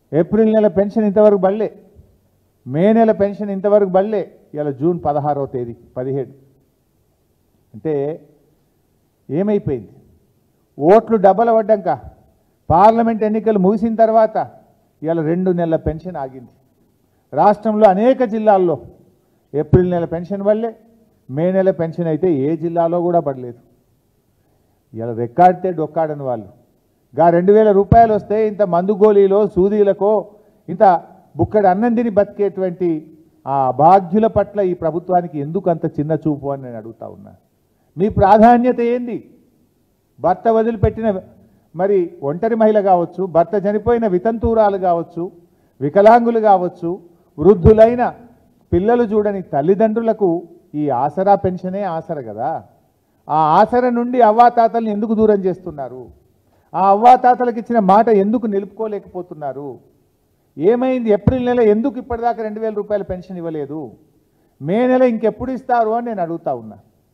April నెల pension ఇంతవరకు బళ్ళే మే నెల పెన్షన్ ఇంతవరకు బళ్ళే ఇలా జూన్ పదహారవ తేదీ పదిహేడు అంటే ఏమైపోయింది ఓట్లు డబ్బలు పడ్డాక పార్లమెంట్ ఎన్నికలు ముగిసిన తర్వాత ఇలా రెండు నెలల పెన్షన్ ఆగింది రాష్ట్రంలో అనేక జిల్లాల్లో ఏప్రిల్ నెల పెన్షన్ వల్లే మే నెల పెన్షన్ అయితే ఏ జిల్లాలో కూడా పడలేదు ఇలా రెక్కాడితే డొక్కాడని వాళ్ళు గా రెండు వేల రూపాయలు వస్తే ఇంత మందు గోళీలో సూదీలకో ఇంత బుక్కడి అన్నం తిని బతికేటువంటి ఆ భాగ్యుల పట్ల ఈ ప్రభుత్వానికి ఎందుకు అంత చిన్న చూపు అని నేను అడుగుతా ఉన్నా మీ ప్రాధాన్యత ఏంది భర్త వదిలిపెట్టిన మరి ఒంటరి మహిళ కావచ్చు భర్త చనిపోయిన వితంతువురాలు కావచ్చు వికలాంగులు కావచ్చు వృద్ధులైన పిల్లలు చూడని తల్లిదండ్రులకు ఈ ఆసరా పెన్షనే ఆసర కదా ఆ ఆసర నుండి అవ్వాతాతల్ని ఎందుకు దూరం చేస్తున్నారు ఆ అవ్వాతాతలకు ఇచ్చిన మాట ఎందుకు నిలుపుకోలేకపోతున్నారు ఏమైంది ఏప్రిల్ నెల ఎందుకు ఇప్పటిదాకా రెండు వేల రూపాయల పెన్షన్ ఇవ్వలేదు మే నెల ఇంకెప్పుడు ఇస్తారు అని నేను అడుగుతా ఉన్నా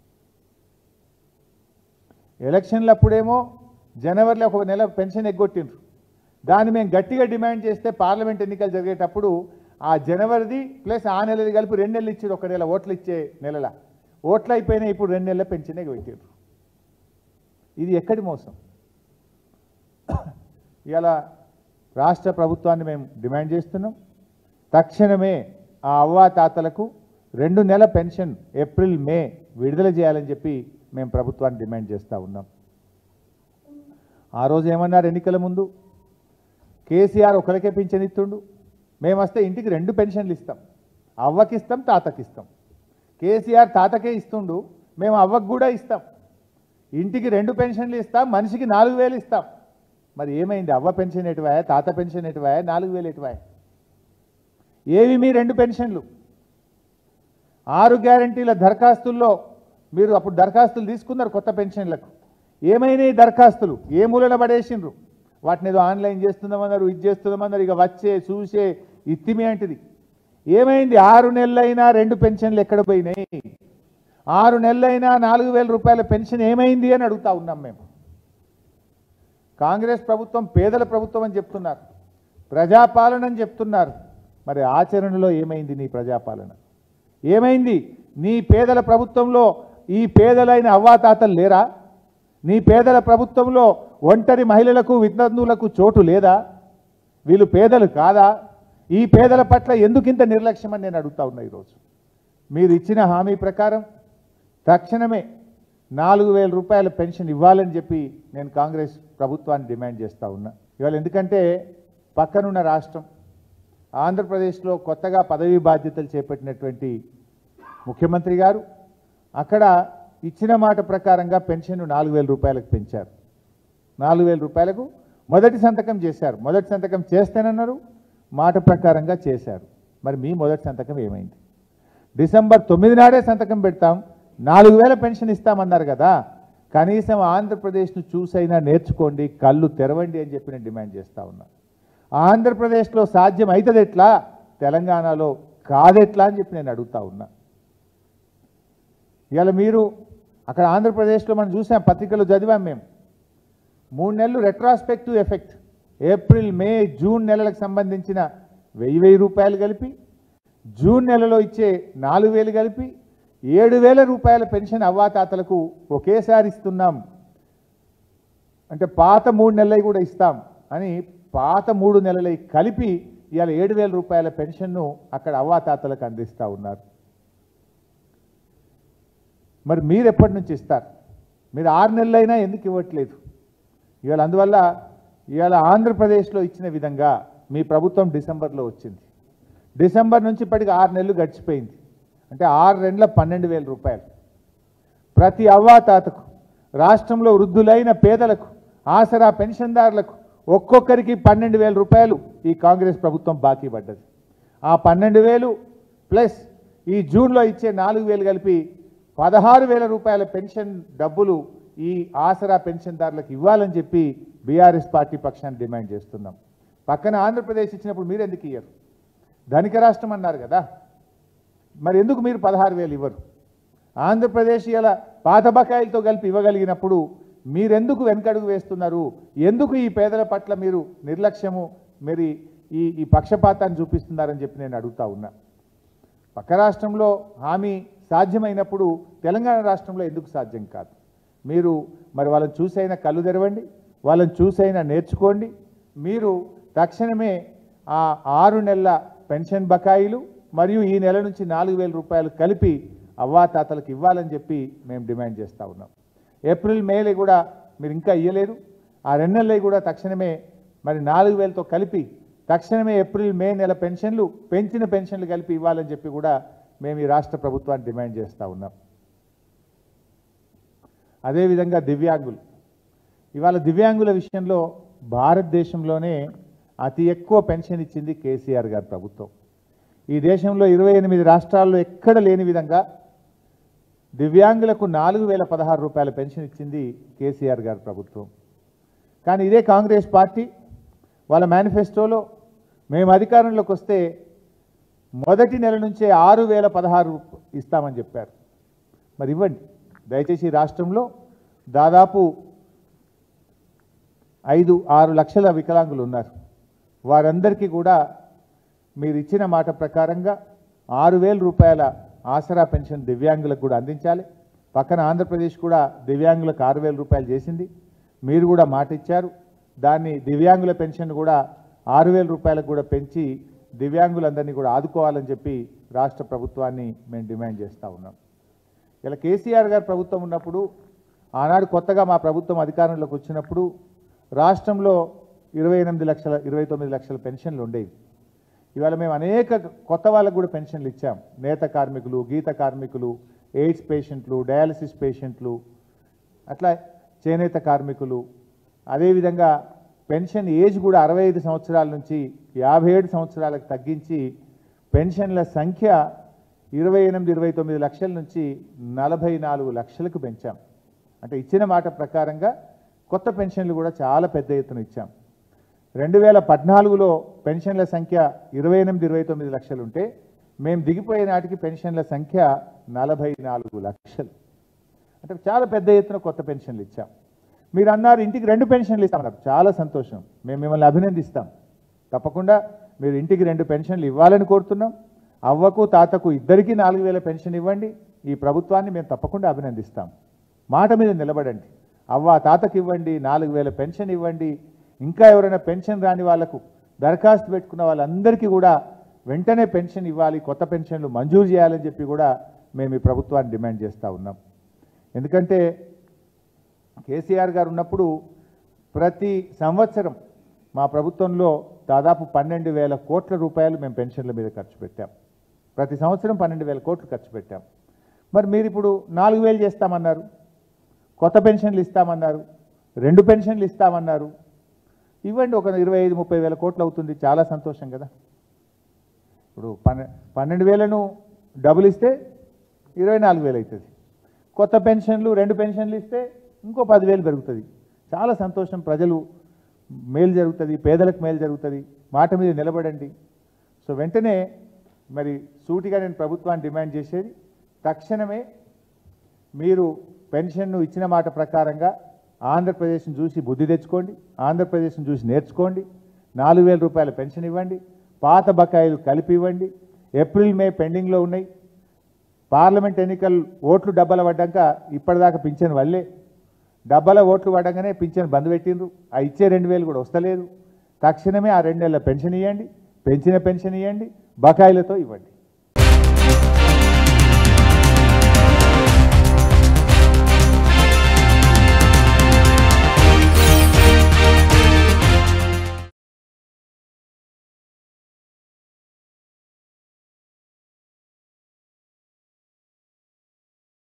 ఎలక్షన్లు అప్పుడేమో జనవరిలో ఒక నెల పెన్షన్ ఎగ్గొట్టిండ్రు దాన్ని మేము గట్టిగా డిమాండ్ చేస్తే పార్లమెంట్ ఎన్నికలు జరిగేటప్పుడు ఆ జనవరిది ప్లస్ ఆ నెలది కలిపి రెండు నెలలు ఇచ్చారు ఒక నెల ఓట్లు ఇచ్చే నెలల ఓట్లు అయిపోయినాయి ఇప్పుడు రెండు నెలల పెన్షనే పెట్టారు ఇది ఎక్కడి మోసం ఇలా రాష్ట్ర ప్రభుత్వాన్ని మేము డిమాండ్ చేస్తున్నాం తక్షణమే ఆ అవ్వాతాతలకు రెండు నెల పెన్షన్ ఏప్రిల్ మే విడుదల చేయాలని చెప్పి మేము ప్రభుత్వాన్ని డిమాండ్ చేస్తూ ఉన్నాం ఆ రోజు ఏమన్నారు ఎన్నికల ముందు కేసీఆర్ ఒకరికే పింఛన్ ఇస్తుండు మేము వస్తే ఇంటికి రెండు పెన్షన్లు ఇస్తాం అవ్వకి ఇస్తాం తాతకి ఇస్తాం కేసీఆర్ తాతకే ఇస్తుండు మేము అవ్వకు కూడా ఇస్తాం ఇంటికి రెండు పెన్షన్లు ఇస్తాం మనిషికి నాలుగు వేలు ఇస్తాం మరి ఏమైంది అవ్వ పెన్షన్ ఎటువాయా తాత పెన్షన్ ఎటువాయా నాలుగు వేలు ఎటువాయా ఏవి మీ రెండు పెన్షన్లు ఆరు గ్యారంటీల దరఖాస్తుల్లో మీరు అప్పుడు దరఖాస్తులు తీసుకున్నారు కొత్త పెన్షన్లకు ఏమైనాయి దరఖాస్తులు ఏ మూలన పడేసిండ్రు వాటిని ఏదో ఆన్లైన్ చేస్తున్నామన్నారు ఇది చేస్తున్నామన్నారు ఇక వచ్చే చూసే ఇత్తిమి అంటిది ఏమైంది ఆరు నెలలైనా రెండు పెన్షన్లు ఎక్కడ పోయినాయి ఆరు నెలలైనా నాలుగు వేల రూపాయల పెన్షన్ ఏమైంది అని అడుగుతా ఉన్నాం మేము కాంగ్రెస్ ప్రభుత్వం పేదల ప్రభుత్వం అని చెప్తున్నారు ప్రజాపాలన అని చెప్తున్నారు మరి ఆచరణలో ఏమైంది నీ ప్రజాపాలన ఏమైంది నీ పేదల ప్రభుత్వంలో ఈ పేదలైన అవ్వాతాతలు లేరా నీ పేదల ప్రభుత్వంలో ఒంటరి మహిళలకు వితంతువులకు చోటు లేదా వీళ్ళు పేదలు కాదా ఈ పేదల పట్ల ఎందుకింత నిర్లక్ష్యం అని నేను అడుగుతా ఉన్నా ఈరోజు మీరు ఇచ్చిన హామీ ప్రకారం తక్షణమే నాలుగు వేల రూపాయల పెన్షన్ ఇవ్వాలని చెప్పి నేను కాంగ్రెస్ ప్రభుత్వాన్ని డిమాండ్ చేస్తూ ఉన్నా ఇవాళ ఎందుకంటే పక్కనున్న రాష్ట్రం ఆంధ్రప్రదేశ్లో కొత్తగా పదవీ బాధ్యతలు చేపట్టినటువంటి ముఖ్యమంత్రి గారు అక్కడ ఇచ్చిన మాట ప్రకారంగా పెన్షన్ నాలుగు వేల రూపాయలకు పెంచారు నాలుగు వేల రూపాయలకు మొదటి సంతకం చేశారు మొదటి సంతకం చేస్తేనన్నారు మాట ప్రకారంగా చేశారు మరి మీ మొదటి సంతకం ఏమైంది డిసెంబర్ తొమ్మిది నాడే సంతకం పెడతాం నాలుగు వేల పెన్షన్ ఇస్తామన్నారు కదా కనీసం ఆంధ్రప్రదేశ్ను చూసైనా నేర్చుకోండి కళ్ళు తెరవండి అని చెప్పి నేను డిమాండ్ చేస్తా ఉన్నా ఆంధ్రప్రదేశ్లో సాధ్యం అవుతుంది ఎట్లా తెలంగాణలో కాదెట్లా అని చెప్పి నేను అడుగుతా ఉన్నా ఇవాళ మీరు అక్కడ ఆంధ్రప్రదేశ్లో మనం చూసాం పత్రికలు చదివాం మేము మూడు నెలలు retrospective effect April May June నెలలకు సంబంధించిన వెయ్యి వెయ్యి రూపాయలు కలిపి జూన్ నెలలో ఇచ్చే నాలుగు వేలు కలిపి ఏడు వేల రూపాయల పెన్షన్ అవ్వాతాతలకు ఒకేసారి ఇస్తున్నాం అంటే పాత మూడు నెలలవి కూడా ఇస్తాం అని పాత మూడు నెలలవి కలిపి ఇవాళ ఏడు వేల రూపాయల పెన్షన్ను అక్కడ అవ్వాతాతలకు అందిస్తూ ఉన్నారు మరి మీరు ఎప్పటి నుంచి ఇస్తారు మీరు ఆరు నెలలైనా ఎందుకు ఇవ్వట్లేదు ఇవాళ అందువల్ల ఇవాళ ఆంధ్రప్రదేశ్లో ఇచ్చిన విధంగా మీ ప్రభుత్వం డిసెంబర్లో వచ్చింది డిసెంబర్ నుంచి ఇప్పటికి ఆరు నెలలు గడిచిపోయింది అంటే ఆరు రెండ్ల పన్నెండు వేల రూపాయలు ప్రతి అవ్వాతాతకు రాష్ట్రంలో వృద్ధులైన పేదలకు ఆసరా పెన్షన్దారులకు ఒక్కొక్కరికి పన్నెండు వేల రూపాయలు ఈ కాంగ్రెస్ ప్రభుత్వం బాకీ పడ్డది ఆ పన్నెండు వేలు ప్లస్ ఈ జూన్లో ఇచ్చే నాలుగు వేలు కలిపి పదహారు వేల రూపాయల పెన్షన్ డబ్బులు ఈ ఆసరా పెన్షన్దారులకు ఇవ్వాలని చెప్పి బీఆర్ఎస్ పార్టీ పక్షాన్ని డిమాండ్ చేస్తున్నాం పక్కన ఆంధ్రప్రదేశ్ ఇచ్చినప్పుడు మీరు ఎందుకు ఇయ్యరు ధనిక రాష్ట్రం అన్నారు కదా మరి ఎందుకు మీరు పదహారు వేలు ఇవ్వరు ఆంధ్రప్రదేశ్ ఇలా పాత బకాయిలతో కలిపి ఇవ్వగలిగినప్పుడు మీరెందుకు వెనకడుగు వేస్తున్నారు ఎందుకు ఈ పేదల పట్ల మీరు నిర్లక్ష్యము మరి ఈ ఈ పక్షపాతాన్ని చూపిస్తున్నారని చెప్పి నేను అడుగుతా ఉన్నా పక్క రాష్ట్రంలో హామీ సాధ్యమైనప్పుడు తెలంగాణ రాష్ట్రంలో ఎందుకు సాధ్యం కాదు మీరు మరి వాళ్ళని చూసైనా కళ్ళు తెరవండి వాళ్ళని చూసైనా నేర్చుకోండి మీరు తక్షణమే ఆ ఆరు నెలల పెన్షన్ బకాయిలు మరియు ఈ నెల నుంచి నాలుగు వేల రూపాయలు కలిపి అవ్వాతాతలకు ఇవ్వాలని చెప్పి మేము డిమాండ్ చేస్తూ ఉన్నాం ఏప్రిల్ మేలే కూడా మీరు ఇంకా ఇయ్యలేదు ఆ రెండు నెలలు కూడా తక్షణమే మరి నాలుగు వేలతో కలిపి తక్షణమే ఏప్రిల్ మే నెల పెన్షన్లు పెంచిన పెన్షన్లు కలిపి ఇవ్వాలని చెప్పి కూడా మేము ఈ రాష్ట్ర ప్రభుత్వాన్ని డిమాండ్ చేస్తూ ఉన్నాం అదేవిధంగా దివ్యాంగులు ఇవాళ దివ్యాంగుల విషయంలో భారతదేశంలోనే అతి ఎక్కువ పెన్షన్ ఇచ్చింది కేసీఆర్ గారి ప్రభుత్వం ఈ దేశంలో ఇరవై ఎనిమిది రాష్ట్రాల్లో ఎక్కడ లేని విధంగా దివ్యాంగులకు నాలుగు వేల పదహారు రూపాయల పెన్షన్ ఇచ్చింది కేసీఆర్ గారి ప్రభుత్వం కానీ ఇదే కాంగ్రెస్ పార్టీ వాళ్ళ మేనిఫెస్టోలో మేము అధికారంలోకి వస్తే మొదటి నెల నుంచే ఆరు వేల పదహారు ఇస్తామని చెప్పారు మరి ఇవ్వండి దయచేసి ఈ రాష్ట్రంలో దాదాపు ఐదు ఆరు లక్షల వికలాంగులు ఉన్నారు వారందరికీ కూడా మీరు ఇచ్చిన మాట ప్రకారంగా ఆరు వేల రూపాయల ఆసరా పెన్షన్ దివ్యాంగులకు కూడా అందించాలి పక్కన ఆంధ్రప్రదేశ్ కూడా దివ్యాంగులకు ఆరు వేల రూపాయలు చేసింది మీరు కూడా మాట ఇచ్చారు దాన్ని దివ్యాంగుల పెన్షన్ కూడా ఆరు వేల రూపాయలకు కూడా పెంచి దివ్యాంగులందరినీ కూడా ఆదుకోవాలని చెప్పి రాష్ట్ర ప్రభుత్వాన్ని మేము డిమాండ్ చేస్తూ ఉన్నాం ఇలా కేసీఆర్ గారు ప్రభుత్వం ఉన్నప్పుడు ఆనాడు కొత్తగా మా ప్రభుత్వం అధికారంలోకి వచ్చినప్పుడు రాష్ట్రంలో ఇరవై ఎనిమిది లక్షల ఇరవై తొమ్మిది లక్షల పెన్షన్లు ఉండేవి ఇవాళ మేము అనేక కొత్త వాళ్ళకు కూడా పెన్షన్లు ఇచ్చాం నేత కార్మికులు గీత కార్మికులు ఎయిడ్స్ పేషెంట్లు డయాలసిస్ పేషెంట్లు అట్లా చేనేత కార్మికులు అదేవిధంగా పెన్షన్ ఏజ్ కూడా అరవై ఐదు సంవత్సరాల నుంచి యాభై ఏడు సంవత్సరాలకు తగ్గించి పెన్షన్ల సంఖ్య ఇరవై ఎనిమిది ఇరవై తొమ్మిది లక్షల నుంచి నలభై నాలుగు లక్షలకు పెంచాం అంటే ఇచ్చిన మాట ప్రకారంగా కొత్త పెన్షన్లు కూడా చాలా పెద్ద ఎత్తున ఇచ్చాం రెండు వేల పద్నాలుగులో పెన్షన్ల సంఖ్య ఇరవై ఎనిమిది ఇరవై తొమ్మిది లక్షలు ఉంటే మేము దిగిపోయే నాటికి పెన్షన్ల సంఖ్య నలభై నాలుగు లక్షలు అంటే చాలా పెద్ద ఎత్తున కొత్త పెన్షన్లు ఇచ్చాం మీరు అన్నారు ఇంటికి రెండు పెన్షన్లు ఇస్తామన్నారు చాలా సంతోషం మేము మిమ్మల్ని అభినందిస్తాం తప్పకుండా మీరు ఇంటికి రెండు పెన్షన్లు ఇవ్వాలని కోరుతున్నాం అవ్వకు తాతకు ఇద్దరికీ నాలుగు వేల పెన్షన్ ఇవ్వండి ఈ ప్రభుత్వాన్ని మేము తప్పకుండా అభినందిస్తాం మాట మీద నిలబడండి అవ్వ తాతకి ఇవ్వండి నాలుగు వేల పెన్షన్ ఇవ్వండి ఇంకా ఎవరైనా పెన్షన్ రాని వాళ్లకు దరఖాస్తు పెట్టుకున్న వాళ్ళందరికీ కూడా వెంటనే పెన్షన్ ఇవ్వాలి కొత్త పెన్షన్లు మంజూరు చేయాలని చెప్పి కూడా మేము ఈ ప్రభుత్వాన్ని డిమాండ్ చేస్తూ ఉన్నాం ఎందుకంటే కేసీఆర్ గారు ఉన్నప్పుడు ప్రతి సంవత్సరం మా ప్రభుత్వంలో దాదాపు పన్నెండు వేల కోట్ల రూపాయలు మేము పెన్షన్ల మీద ఖర్చు పెట్టాం ప్రతి సంవత్సరం పన్నెండు వేల కోట్లు ఖర్చు పెట్టాం మరి మీరు ఇప్పుడు నాలుగు వేలు చేస్తామన్నారు కొత్త పెన్షన్లు ఇస్తామన్నారు రెండు పెన్షన్లు ఇస్తామన్నారు ఇవ్వండి ఒక ఇరవై ఐదు ముప్పై వేల కోట్లు అవుతుంది చాలా సంతోషం కదా ఇప్పుడు పన్నె పన్నెండు వేలను డబుల్ ఇస్తే ఇరవై నాలుగు వేలు అవుతుంది కొత్త పెన్షన్లు రెండు పెన్షన్లు ఇస్తే ఇంకో పదివేలు పెరుగుతుంది చాలా సంతోషం ప్రజలు మేలు జరుగుతుంది పేదలకు మేలు జరుగుతుంది మాట మీద నిలబడండి సో వెంటనే మరి సూటిగా నేను ప్రభుత్వాన్ని డిమాండ్ చేసేది తక్షణమే మీరు పెన్షన్ను ఇచ్చిన మాట ప్రకారంగా ఆంధ్రప్రదేశ్ని చూసి బుద్ధి తెచ్చుకోండి ఆంధ్రప్రదేశ్ని చూసి నేర్చుకోండి నాలుగు వేల రూపాయల పెన్షన్ ఇవ్వండి పాత బకాయిలు కలిపి ఇవ్వండి ఏప్రిల్ మే పెండింగ్లో ఉన్నాయి పార్లమెంట్ ఎన్నికలు ఓట్లు డబ్బల పడ్డాక ఇప్పటిదాకా పింఛన్ వల్లే డబ్బల ఓట్లు పడగానే పింఛన్ బంద్ పెట్టిండ్రు ఆ ఇచ్చే రెండు వేలు కూడా వస్తలేదు తక్షణమే ఆ రెండు నెలల పెన్షన్ ఇవ్వండి పెంచిన పెన్షన్ ఇవ్వండి బకాయిలతో ఇవ్వండి